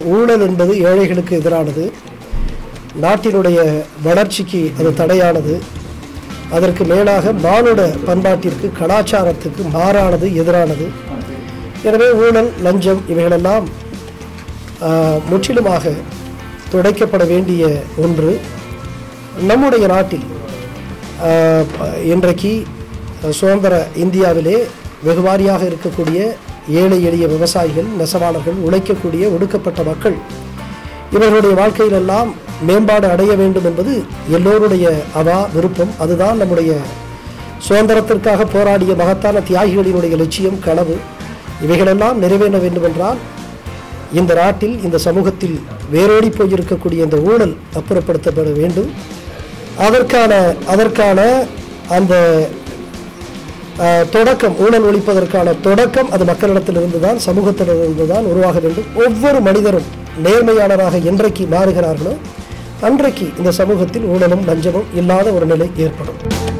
ஊழல் என்பது ஏழைகளுக்கு எதிரானது நாட்டினுடைய வளர்ச்சிக்கு அது தடையானது அதற்கு மேலாக மானுட பண்பாட்டிற்கு கலாச்சாரத்துக்கு மாறானது எதிரானது எனவே ஊழல் லஞ்சம் இவைகளெல்லாம் ஆஹ், முற்றிலுமாக துடைக்கப்பட வேண்டிய ஒன்று நம்முடைய நாட்டில் ஆஹ், ப- இன்றைக்கு சுதந்திர இந்தியாவிலே வெகுவாரியாக இருக்கக்கூடிய ஏழை எளிய விவசாயிகள் நெசவாளர்கள் உழைக்கக்கூடிய ஒடுக்கப்பட்ட மக்கள் இவர்களுடைய வாழ்க்கையிலெல்லாம் மேம்பாடு அடைய வேண்டும் என்பது எல்லோருடைய அவா விருப்பம் அதுதான் நம்முடைய சுதந்திரத்திற்காக போராடிய மகத்தான தியாகிகளினுடைய லட்சியம் கனவு இவைகளெல்லாம் நிறைவேற வேண்டுமென்றால் இந்த நாட்டில் இந்த சமூகத்தில் வேரோடி போயிருக்கக்கூடிய இந்த ஊழல் அப்புறப்படுத்தப்பட வேண்டும் அதற்கான அதற்கான அந்த ஆஹ், தொடக்கம் ஊழல் ஒழிப்பதற்கான தொடக்கம் அது மக்களிடத்திலிருந்து தான் சமூகத்திலிருந்து தான் உருவாக வேண்டும் ஒவ்வொரு மனிதரும் நேர்மையாளராக என்றைக்கு மாறுகிறார்களோ அன்றைக்கு இந்த சமூகத்தில் ஊழலும் லஞ்சமும் இல்லாத ஒரு நிலை ஏற்படும்